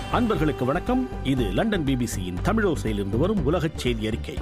அன்பர்களுக்கு வணக்கம் இது லண்டன் பிபிசியின் தமிழோசையிலிருந்து வரும் உலகச் செய்தி அறிக்கை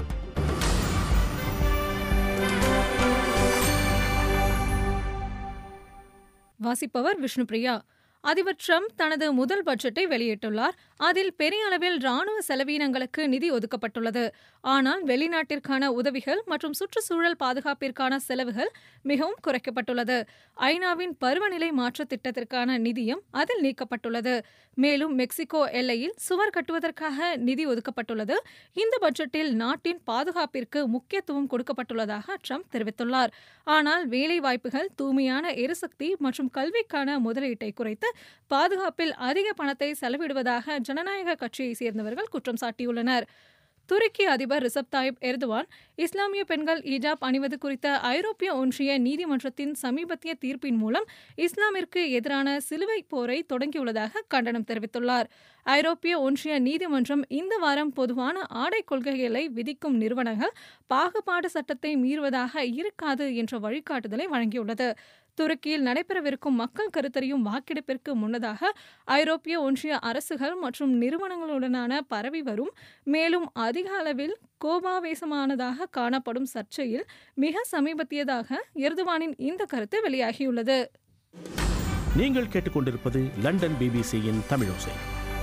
வாசிப்பவர் விஷ்ணுபிரியா அதிபர் ட்ரம்ப் தனது முதல் பட்ஜெட்டை வெளியிட்டுள்ளார் அதில் பெரிய அளவில் ராணுவ செலவீனங்களுக்கு நிதி ஒதுக்கப்பட்டுள்ளது ஆனால் வெளிநாட்டிற்கான உதவிகள் மற்றும் சுற்றுச்சூழல் பாதுகாப்பிற்கான செலவுகள் மிகவும் குறைக்கப்பட்டுள்ளது ஐநாவின் பருவநிலை மாற்ற திட்டத்திற்கான நிதியம் அதில் நீக்கப்பட்டுள்ளது மேலும் மெக்சிகோ எல்லையில் சுவர் கட்டுவதற்காக நிதி ஒதுக்கப்பட்டுள்ளது இந்த பட்ஜெட்டில் நாட்டின் பாதுகாப்பிற்கு முக்கியத்துவம் கொடுக்கப்பட்டுள்ளதாக ட்ரம்ப் தெரிவித்துள்ளார் ஆனால் வேலைவாய்ப்புகள் தூய்மையான எரிசக்தி மற்றும் கல்விக்கான முதலீட்டை குறைத்து பாதுகாப்பில் அதிக பணத்தை செலவிடுவதாக ஜனநாயக கட்சியை சேர்ந்தவர்கள் குற்றம் சாட்டியுள்ளனர் துருக்கி அதிபர் ரிசப் தாயிப் எர்துவான் இஸ்லாமிய பெண்கள் ஈஜாப் அணிவது குறித்த ஐரோப்பிய ஒன்றிய நீதிமன்றத்தின் சமீபத்திய தீர்ப்பின் மூலம் இஸ்லாமிற்கு எதிரான சிலுவை போரை தொடங்கியுள்ளதாக கண்டனம் தெரிவித்துள்ளார் ஐரோப்பிய ஒன்றிய நீதிமன்றம் இந்த வாரம் பொதுவான ஆடை கொள்கைகளை விதிக்கும் நிறுவனங்கள் பாகுபாடு சட்டத்தை மீறுவதாக இருக்காது என்ற வழிகாட்டுதலை வழங்கியுள்ளது துருக்கியில் நடைபெறவிருக்கும் மக்கள் கருத்தறியும் வாக்கெடுப்பிற்கு முன்னதாக ஐரோப்பிய ஒன்றிய அரசுகள் மற்றும் நிறுவனங்களுடனான பரவி வரும் மேலும் அதிக அளவில் கோபாவேசமானதாக காணப்படும் சர்ச்சையில் மிக சமீபத்தியதாக எர்துவானின் இந்த கருத்து வெளியாகியுள்ளது நீங்கள் கேட்டுக்கொண்டிருப்பது லண்டன் பிபிசியின் தமிழோசை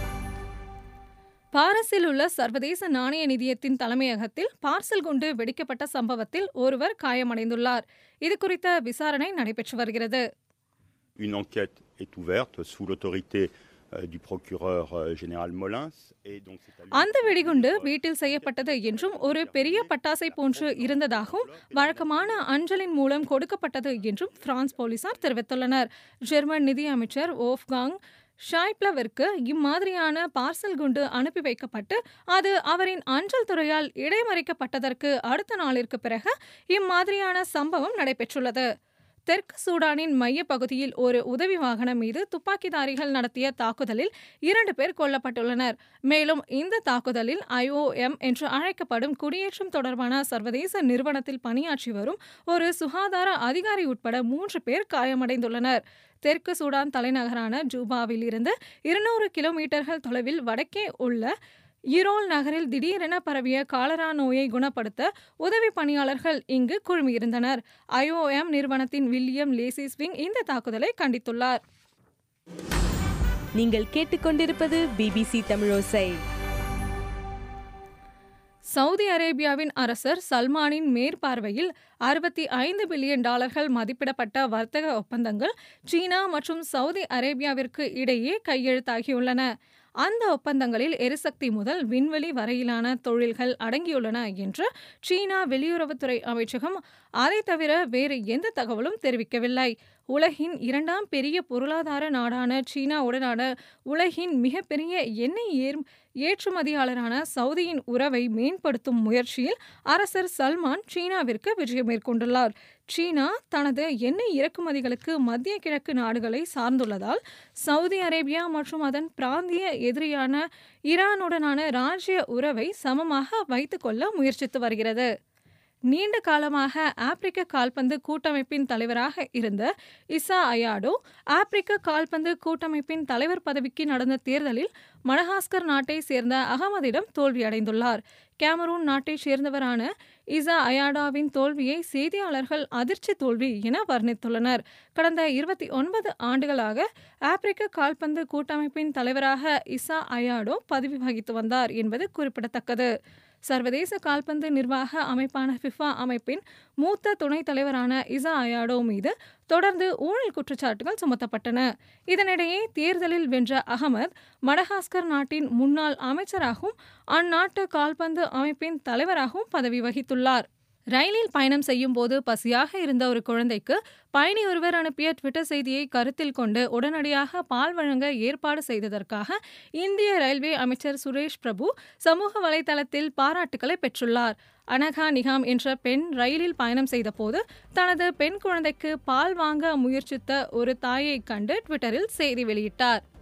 பாரிஸில் உள்ள சர்வதேச நாணய நிதியத்தின் தலைமையகத்தில் பார்சல் குண்டு வெடிக்கப்பட்ட சம்பவத்தில் ஒருவர் காயமடைந்துள்ளார் இது குறித்த விசாரணை நடைபெற்று வருகிறது Une enquête est ouverte sous l'autorité euh, du procureur euh, général Molins. Et donc c'est à lui அந்த வெடிகுண்டு வீட்டில் செய்யப்பட்டது என்றும் ஒரு பெரிய பட்டாசை போன்று இருந்ததாகவும் வழக்கமான அஞ்சலின் மூலம் கொடுக்கப்பட்டது என்றும் பிரான்ஸ் போலீசார் தெரிவித்துள்ளனர் ஜெர்மன் நிதி அமைச்சர் ஓஃப்காங் ஷாய்ப்லவிற்கு இம்மாதிரியான பார்சல் குண்டு அனுப்பி வைக்கப்பட்டு அது அவரின் அஞ்சல் துறையால் இடைமறிக்கப்பட்டதற்கு அடுத்த நாளிற்கு பிறகு இம்மாதிரியான சம்பவம் நடைபெற்றுள்ளது தெற்கு சூடானின் மைய பகுதியில் ஒரு உதவி வாகனம் மீது துப்பாக்கிதாரிகள் நடத்திய தாக்குதலில் இரண்டு பேர் கொல்லப்பட்டுள்ளனர் மேலும் இந்த தாக்குதலில் ஐஓஎம் என்று அழைக்கப்படும் குடியேற்றம் தொடர்பான சர்வதேச நிறுவனத்தில் பணியாற்றி வரும் ஒரு சுகாதார அதிகாரி உட்பட மூன்று பேர் காயமடைந்துள்ளனர் தெற்கு சூடான் தலைநகரான ஜூபாவில் இருந்து இருநூறு கிலோமீட்டர்கள் தொலைவில் வடக்கே உள்ள ஈரோல் நகரில் திடீரென பரவிய காலரா நோயை குணப்படுத்த உதவி பணியாளர்கள் இங்கு குழுமியிருந்தனர் ஐஓஎம் நிறுவனத்தின் வில்லியம் லேசிஸ்விங் இந்த தாக்குதலை கண்டித்துள்ளார் நீங்கள் கேட்டுக்கொண்டிருப்பது பிபிசி தமிழோசை சவுதி அரேபியாவின் அரசர் சல்மானின் மேற்பார்வையில் அறுபத்தி ஐந்து பில்லியன் டாலர்கள் மதிப்பிடப்பட்ட வர்த்தக ஒப்பந்தங்கள் சீனா மற்றும் சவுதி அரேபியாவிற்கு இடையே கையெழுத்தாகியுள்ளன அந்த ஒப்பந்தங்களில் எரிசக்தி முதல் விண்வெளி வரையிலான தொழில்கள் அடங்கியுள்ளன என்று சீனா வெளியுறவுத்துறை அமைச்சகம் அதை தவிர வேறு எந்த தகவலும் தெரிவிக்கவில்லை உலகின் இரண்டாம் பெரிய பொருளாதார நாடான சீனாவுடனான உலகின் மிகப்பெரிய எண்ணெய் ஏர் ஏற்றுமதியாளரான சவுதியின் உறவை மேம்படுத்தும் முயற்சியில் அரசர் சல்மான் சீனாவிற்கு விஜயம் மேற்கொண்டுள்ளார் சீனா தனது எண்ணெய் இறக்குமதிகளுக்கு மத்திய கிழக்கு நாடுகளை சார்ந்துள்ளதால் சவுதி அரேபியா மற்றும் அதன் பிராந்திய எதிரியான ஈரானுடனான ராஜ்ய உறவை சமமாக வைத்துக்கொள்ள முயற்சித்து வருகிறது நீண்ட காலமாக ஆப்பிரிக்க கால்பந்து கூட்டமைப்பின் தலைவராக இருந்த இசா அயாடோ ஆப்பிரிக்க கால்பந்து கூட்டமைப்பின் தலைவர் பதவிக்கு நடந்த தேர்தலில் மடகாஸ்கர் நாட்டை சேர்ந்த அகமதிடம் தோல்வியடைந்துள்ளார் கேமரூன் நாட்டைச் சேர்ந்தவரான இசா அயாடாவின் தோல்வியை செய்தியாளர்கள் அதிர்ச்சி தோல்வி என வர்ணித்துள்ளனர் கடந்த இருபத்தி ஒன்பது ஆண்டுகளாக ஆப்பிரிக்க கால்பந்து கூட்டமைப்பின் தலைவராக இசா அயாடோ பதவி வகித்து வந்தார் என்பது குறிப்பிடத்தக்கது சர்வதேச கால்பந்து நிர்வாக அமைப்பான ஃபிஃபா அமைப்பின் மூத்த துணைத் தலைவரான இசா அயாடோ மீது தொடர்ந்து ஊழல் குற்றச்சாட்டுகள் சுமத்தப்பட்டன இதனிடையே தேர்தலில் வென்ற அகமது மடகாஸ்கர் நாட்டின் முன்னாள் அமைச்சராகவும் அந்நாட்டு கால்பந்து அமைப்பின் தலைவராகவும் பதவி வகித்துள்ளார் ரயிலில் பயணம் செய்யும் போது பசியாக இருந்த ஒரு குழந்தைக்கு பயணி ஒருவர் அனுப்பிய ட்விட்டர் செய்தியை கருத்தில் கொண்டு உடனடியாக பால் வழங்க ஏற்பாடு செய்ததற்காக இந்திய ரயில்வே அமைச்சர் சுரேஷ் பிரபு சமூக வலைதளத்தில் பாராட்டுக்களை பெற்றுள்ளார் அனகா நிகாம் என்ற பெண் ரயிலில் பயணம் செய்தபோது தனது பெண் குழந்தைக்கு பால் வாங்க முயற்சித்த ஒரு தாயை கண்டு ட்விட்டரில் செய்தி வெளியிட்டார்